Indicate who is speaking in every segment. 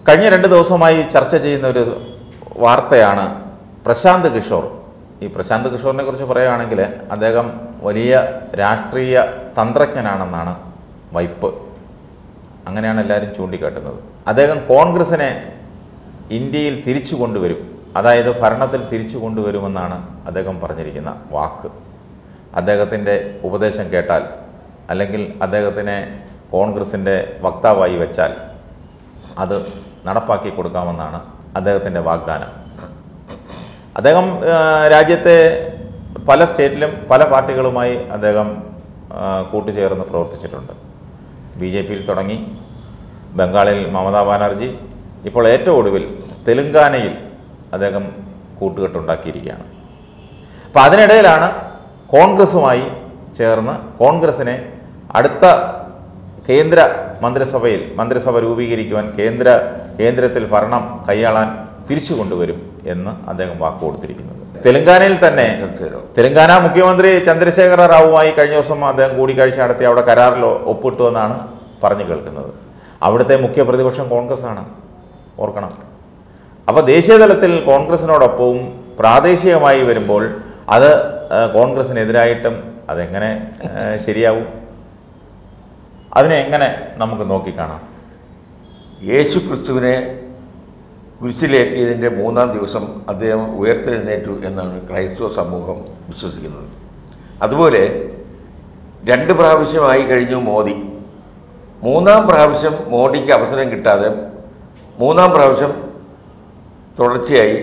Speaker 1: കഴിഞ്ഞ രണ്ട് ദിവസമായി ചർച്ച ചെയ്യുന്ന ഒരു വാർത്തയാണ് പ്രശാന്ത് കിഷോർ ഈ പ്രശാന്ത് കിഷോറിനെ കുറിച്ച് പറയുകയാണെങ്കിൽ അദ്ദേഹം വലിയ രാഷ്ട്രീയ തന്ത്രജ്ഞനാണെന്നാണ് വൈപ്പ് അങ്ങനെയാണ് എല്ലാവരും ചൂണ്ടിക്കാട്ടുന്നത് അദ്ദേഹം കോൺഗ്രസിനെ ഇന്ത്യയിൽ തിരിച്ചു കൊണ്ടുവരും അതായത് ഭരണത്തിൽ തിരിച്ചു കൊണ്ടുവരുമെന്നാണ് അദ്ദേഹം പറഞ്ഞിരിക്കുന്ന വാക്ക് അദ്ദേഹത്തിൻ്റെ ഉപദേശം കേട്ടാൽ അല്ലെങ്കിൽ അദ്ദേഹത്തിനെ കോൺഗ്രസിൻ്റെ വക്താവായി വെച്ചാൽ അത് നടപ്പാക്കി കൊടുക്കാമെന്നാണ് അദ്ദേഹത്തിൻ്റെ വാഗ്ദാനം അദ്ദേഹം ആ, രാജ്യത്തെ പല സ്റ്റേറ്റിലും പല പാർട്ടികളുമായി അദ്ദേഹം ആ, കൂട്ടുചേർന്ന് പ്രവർത്തിച്ചിട്ടുണ്ട് ബി ജെ പിയിൽ തുടങ്ങി ബംഗാളിൽ മമതാ ബാനർജി ഇപ്പോൾ ഏറ്റവും ഒടുവിൽ തെലുങ്കാനയിൽ അദ്ദേഹം കൂട്ടുകെട്ടുണ്ടാക്കിയിരിക്കുകയാണ് അപ്പോൾ അതിനിടയിലാണ് കോൺഗ്രസുമായി ചേർന്ന് കോൺഗ്രസിനെ അടുത്ത കേന്ദ്ര മന്ത്രിസഭയിൽ മന്ത്രിസഭ രൂപീകരിക്കുവാൻ കേന്ദ്ര കേന്ദ്രത്തിൽ ഭരണം കൈയാളാൻ തിരിച്ചു കൊണ്ടുവരും എന്ന് അദ്ദേഹം വാക്ക് കൊടുത്തിരിക്കുന്നത് തെലങ്കാനയിൽ തന്നെ
Speaker 2: തീർച്ചയായും.
Speaker 1: തെലങ്കാന മുഖ്യമന്ത്രി ചന്ദ്രശേഖര റാവുമായി കഴിഞ്ഞ ദിവസം അദ്ദേഹം കൂടിക്കാഴ്ച നടത്തി അവിടെ കരാറിൽ ഒപ്പിട്ടു എന്നാണ് പറഞ്ഞു കേൾക്കുന്നത് അവിടുത്തെ മുഖ്യ പ്രതിപക്ഷം കോൺഗ്രസ് ആണ് ഓർക്കണം അപ്പോൾ ദേശീയ തലത്തിൽ കോൺഗ്രസിനോടൊപ്പവും പ്രാദേശികമായി വരുമ്പോൾ അത് ആ, കോൺഗ്രസിനെതിരായിട്ടും അതെങ്ങനെ ആ, ശരിയാവും അതിനെ എങ്ങനെ നമുക്ക് നോക്കിക്കാണാം
Speaker 2: യേശു ക്രിസ്തുവിനെ കുരിശിലേറ്റിയതിൻ്റെ മൂന്നാം ദിവസം അദ്ദേഹം ഉയർത്തെഴുന്നേറ്റു എന്നാണ് ക്രൈസ്തവ സമൂഹം വിശ്വസിക്കുന്നത് അതുപോലെ രണ്ട് പ്രാവശ്യമായി കഴിഞ്ഞു മോദി മൂന്നാം പ്രാവശ്യം മോഡിക്ക് അവസരം കിട്ടാതെ മൂന്നാം പ്രാവശ്യം തുടർച്ചയായി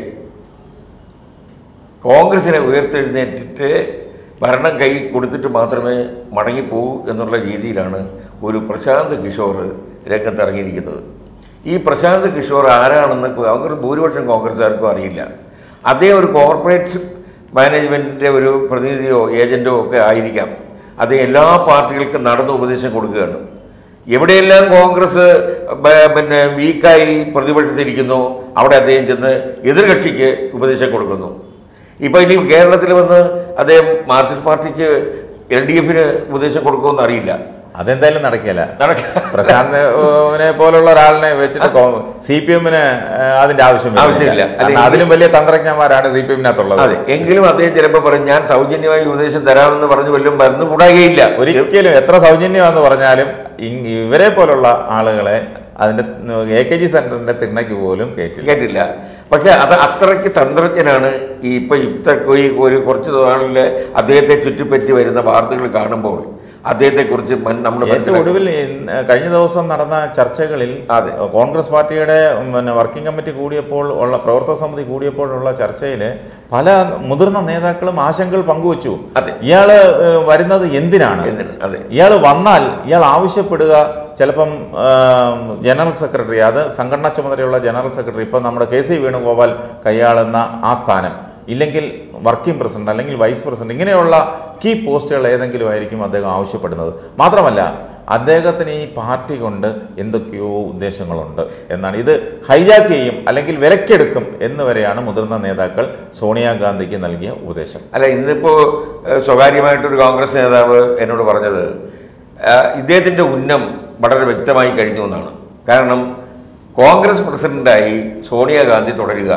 Speaker 2: കോൺഗ്രസിനെ ഉയർത്തെഴുന്നേറ്റിട്ട് ഭരണം കൈ കൊടുത്തിട്ട് മാത്രമേ മടങ്ങിപ്പോകൂ എന്നുള്ള രീതിയിലാണ് ഒരു പ്രശാന്ത് കിഷോർ രംഗത്തിറങ്ങിയിരിക്കുന്നത് ഈ പ്രശാന്ത് കിഷോർ ആരാണെന്ന് കോൺഗ്രസ് ഭൂരിപക്ഷം കോൺഗ്രസ്സുകാർക്കും അറിയില്ല അദ്ദേഹം ഒരു കോർപ്പറേറ്റ് മാനേജ്മെൻറ്റിൻ്റെ ഒരു പ്രതിനിധിയോ ഏജൻറ്റോ ഒക്കെ ആയിരിക്കാം അദ്ദേഹം എല്ലാ പാർട്ടികൾക്കും നടന്ന് ഉപദേശം കൊടുക്കുകയാണ് എവിടെയെല്ലാം കോൺഗ്രസ് ബ- പിന്നെ വീക്കായി പ്രതിപക്ഷത്തിരിക്കുന്നു അവിടെ അദ്ദേഹം ചെന്ന് എതിർകക്ഷിക്ക് ഉപദേശം കൊടുക്കുന്നു ഇപ്പോൾ ഇനി കേരളത്തിൽ വന്ന് അദ്ദേഹം മാർക്സിസ്റ്റ് പാർട്ടിക്ക് എൽ ഡി എഫിന് ഉപദേശം കൊടുക്കുമെന്ന് അറിയില്ല
Speaker 1: അതെന്തായാലും നടക്കില്ല
Speaker 2: നടക്ക
Speaker 1: പ്രശാന്തിനെ പോലുള്ള ഒരാളിനെ വെച്ചിട്ട് സി പി എമ്മിന് അതിന്റെ ആവശ്യമില്ല
Speaker 2: ആവശ്യമില്ല.
Speaker 1: കാരണം
Speaker 2: അല്ലെങ്കിൽ-
Speaker 1: അതിലും വലിയ തന്ത്രജ്ഞന്മാരാണ് സി പി എമ്മിനകത്തുള്ളത്
Speaker 2: അതെ എങ്കിലും അദ്ദേഹം ചിലപ്പോൾ പറയും ഞാൻ സൗജന്യമായി ഉപദേശം തരാമെന്ന് പറഞ്ഞ് വല്ലതും മരുന്ന് കൂടാകയില്ല
Speaker 1: ഒരിക്കലും എത്ര സൗജന്യമാണെന്ന് പറഞ്ഞാലും ഇ- ഇവരെ പോലുള്ള ആളുകളെ അതിന്റെ എ കെ ജി സെന്ററിന്റെ തിണ്ണയ്ക്ക് പോലും കയറ്റില്ല
Speaker 2: കേട്ടില്ല പക്ഷെ അത് അത്രയ്ക്ക് തന്ത്രജ്ഞനാണ് ഈ ഇപ്പൊ ഇപ്പത്തെ ഈ ഒരു കുറച്ച് നാളിൽ അദ്ദേഹത്തെ ചുറ്റിപ്പറ്റി വരുന്ന വാർത്തകൾ കാണുമ്പോൾ അദ്ദേഹത്തെക്കുറിച്ച് മൻ- നമ്മൾ
Speaker 1: ഏറ്റവും
Speaker 2: മനസ്സിലാക്കണം.
Speaker 1: ഒടുവിൽ ഇന്ന് കഴിഞ്ഞ ദിവസം നടന്ന ചർച്ചകളിൽ
Speaker 2: അതെ.
Speaker 1: കോൺഗ്രസ് പാർട്ടിയുടെ ഉം, പിന്നെ വർക്കിംഗ് കമ്മിറ്റി കൂടിയപ്പോൾ ഉള്ള പ്രവർത്തക സമിതി കൂടിയപ്പോഴുള്ള ചർച്ചയിൽ പല മുതിർന്ന നേതാക്കളും ആശങ്കകൾ പങ്കുവച്ചു
Speaker 2: അതെ.
Speaker 1: ഇയാള് ഏഹ്, വരുന്നത് എന്തിനാണ്
Speaker 2: എന്തിന്? അതെ
Speaker 1: ഇയാൾ വന്നാൽ ഇയാൾ ആവശ്യപ്പെടുക ചിലപ്പം ആ, ജനറൽ സെക്രട്ടറി അത് സംഘടനാ ചുമതലയുള്ള ജനറൽ സെക്രട്ടറി ഇപ്പം നമ്മുടെ കെ സി വേണുഗോപാൽ കൈയാളുന്ന ആ സ്ഥാനം ഇല്ലെങ്കിൽ വർക്കിംഗ് പ്രസിഡന്റ് അല്ലെങ്കിൽ വൈസ് പ്രസിഡന്റ് ഇങ്ങനെയുള്ള കീ പോസ്റ്റുകൾ ഏതെങ്കിലും ആയിരിക്കും അദ്ദേഹം ആവശ്യപ്പെടുന്നത് മാത്രമല്ല അദ്ദേഹത്തിന് ഈ പാർട്ടി കൊണ്ട് എന്തൊക്കെയോ ഉദ്ദേശങ്ങളുണ്ട് എന്നാണ് ഇത് ഹൈജാക്ക് ചെയ്യും അല്ലെങ്കിൽ വിലക്കെടുക്കും എന്ന് വരെയാണ് മുതിർന്ന നേതാക്കൾ സോണിയാഗാന്ധിക്ക് നൽകിയ ഉപദേശം
Speaker 2: അല്ല ഇന്നിപ്പോ ഏഹ്, സ്വകാര്യമായിട്ടൊരു കോൺഗ്രസ് നേതാവ് എന്നോട് പറഞ്ഞത് ആഹ്, ഇദ്ദേഹത്തിന്റെ ഉന്നം വളരെ വ്യക്തമായി കഴിഞ്ഞു എന്നാണ് കാരണം കോൺഗ്രസ് പ്രസിഡന്റായി സോണിയാഗാന്ധി തുടരുക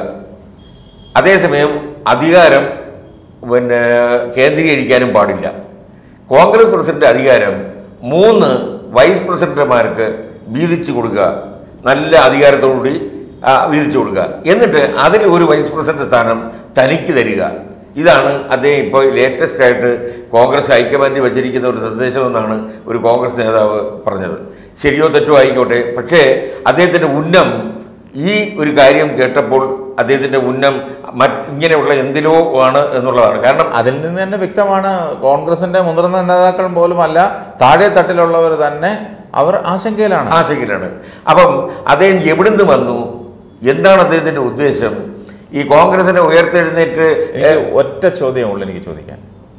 Speaker 2: അതേസമയം അധികാരം പിന്നെ കേന്ദ്രീകരിക്കാനും പാടില്ല കോൺഗ്രസ് പ്രസിഡന്റ് അധികാരം മൂന്ന് വൈസ് പ്രസിഡന്റുമാർക്ക് വീതിച്ചു കൊടുക്കുക നല്ല അധികാരത്തോടുകൂടി ആ, വീതിച്ചു കൊടുക്കുക എന്നിട്ട് അതിൽ ഒരു വൈസ് പ്രസിഡന്റ് സ്ഥാനം തനിക്ക് തരിക ഇതാണ് അദ്ദേഹം ഇപ്പോൾ ലേറ്റസ്റ്റ് ആയിട്ട് കോൺഗ്രസ് ഹൈക്കമാൻഡ് വച്ചിരിക്കുന്ന ഒരു നിർദ്ദേശമെന്നാണ് ഒരു കോൺഗ്രസ് നേതാവ് പറഞ്ഞത് ശരിയോ തെറ്റോ ആയിക്കോട്ടെ പക്ഷേ അദ്ദേഹത്തിൻ്റെ ഉന്നം ഈ ഒരു കാര്യം കേട്ടപ്പോൾ അദ്ദേഹത്തിൻ്റെ ഉന്നം മറ്റ് ഇങ്ങനെയുള്ള എന്തിലോ ആണ് എന്നുള്ളതാണ് കാരണം
Speaker 1: അതിൽ നിന്ന് തന്നെ വ്യക്തമാണ് കോൺഗ്രസിന്റെ മുതിർന്ന നേതാക്കൾ പോലും അല്ല താഴെ തട്ടിലുള്ളവർ തന്നെ അവർ ആശങ്കയിലാണ്
Speaker 2: ആശങ്കയിലാണ് അപ്പം അദ്ദേഹം എവിടുന്ന് വന്നു എന്താണ് അദ്ദേഹത്തിൻ്റെ ഉദ്ദേശം ഈ കോൺഗ്രസിനെ ഉയർത്തെഴുന്നേറ്റ്
Speaker 1: എനിക്ക് ഒറ്റ ചോദ്യമുള്ളൂ എനിക്ക് ചോദിക്കാൻ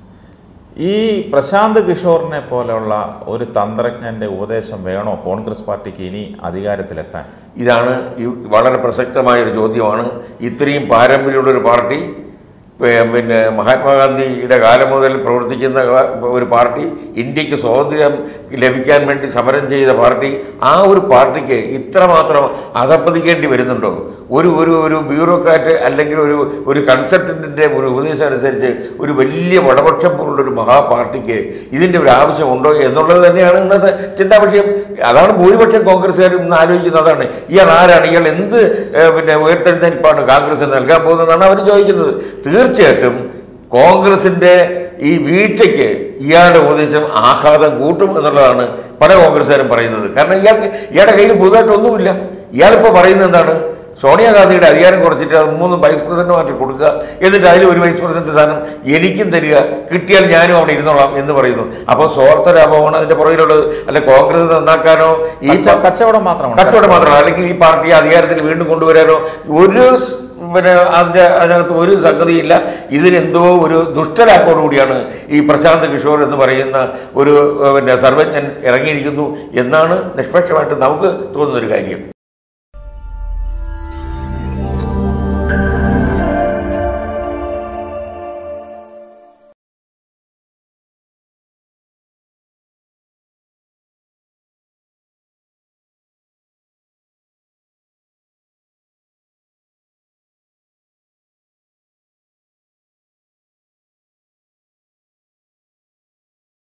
Speaker 1: ഈ പ്രശാന്ത് കിഷോറിനെ പോലെയുള്ള ഒരു തന്ത്രജ്ഞന്റെ ഉപദേശം വേണോ കോൺഗ്രസ് പാർട്ടിക്ക് ഇനി അധികാരത്തിലെത്താൻ
Speaker 2: ഇതാണ് ഈ വളരെ പ്രസക്തമായ ഒരു ചോദ്യമാണ് ഇത്രയും പാരമ്പര്യമുള്ളൊരു പാർട്ടി പി- പിന്നെ മഹാത്മാഗാന്ധിയുടെ കാലം മുതൽ പ്രവർത്തിക്കുന്ന ഒരു പാർട്ടി ഇന്ത്യക്ക് സ്വാതന്ത്ര്യം ലഭിക്കാൻ വേണ്ടി സമരം ചെയ്ത പാർട്ടി ആ ഒരു പാർട്ടിക്ക് ഇത്രമാത്രം അധപ്പതിക്കേണ്ടി വരുന്നുണ്ടോ ഒരു ഒരു ഒരു ബ്യൂറോക്രാറ്റ് അല്ലെങ്കിൽ ഒരു ഒരു കൺസൾട്ടൻറ്റിൻ്റെ ഒരു ഉപദേശം അനുസരിച്ച് ഒരു വലിയ വടപക്ഷം പോലുള്ള ഒരു മഹാപാർട്ടിക്ക് ഇതിൻ്റെ ഒരു ആവശ്യമുണ്ടോ എന്നുള്ളത് തന്നെയാണ് ഇന്നത്തെ ചിന്താവിഷയം അതാണ് ഭൂരിപക്ഷം കോൺഗ്രസ്സുകാരും ഇന്ന് ആലോചിക്കുന്നത് അതാണ് ഇയാൾ ആരാണ് ഇയാൾ എന്ത് ഏഹ്, പിന്നെ ഉയർത്തെഴുന്നേൽപ്പാണ് കോൺഗ്രസ് നൽകാൻ പോകുന്നതെന്നാണ് അവർ ചോദിക്കുന്നത് തീർച്ചയായിട്ടും കോൺഗ്രസിൻ്റെ ഈ വീഴ്ചയ്ക്ക് ഇയാളുടെ ഉപദേശം ആഘാതം കൂട്ടും എന്നുള്ളതാണ് പല കോൺഗ്രസ്സുകാരും പറയുന്നത് കാരണം ഇയാൾക്ക് ഇയാളുടെ കയ്യിൽ പുതുതായിട്ടൊന്നുമില്ല ഇയാളിപ്പോൾ പറയുന്നത് എന്താണ് സോണിയാഗാന്ധിയുടെ അധികാരം കുറച്ചിട്ട് അത് മൂന്ന് വൈസ് പ്രസിഡന്റുമാർക്ക് കൊടുക്കുക എന്നിട്ട് അതിൽ ഒരു വൈസ് പ്രസിഡന്റ് സ്ഥാനം എനിക്കും തരിക കിട്ടിയാൽ ഞാനും അവിടെ ഇരുന്നോളാം എന്ന് പറയുന്നു അപ്പോൾ സ്വാർത്ഥലാഭമാണ് അതിന്റെ പുറകിലുള്ളത് അല്ലെ കോൺഗ്രസ് നന്നാക്കാനോ ഈ
Speaker 1: കച്ച- കച്ചവടം മാത്രമാണ്
Speaker 2: കച്ചവടം മാത്രമല്ല അല്ലെങ്കിൽ ഈ പാർട്ടിയെ അധികാരത്തിൽ വീണ്ടും കൊണ്ടുവരാനോ ഒരു സ് പിന്നെ അതിൻ്റെ അതിനകത്ത് ഒരു സംഗതിയില്ല ഇതിനെന്തോ ഒരു ദുഷ്ടലാക്കോടു കൂടിയാണ് ഈ പ്രശാന്ത് കിഷോർ എന്ന് പറയുന്ന ഒരു ഏഹ്, പിന്നെ സർവജ്ഞൻ ഇറങ്ങിയിരിക്കുന്നു എന്നാണ് നിഷ്പക്ഷമായിട്ട് നമുക്ക് തോന്നുന്നൊരു കാര്യം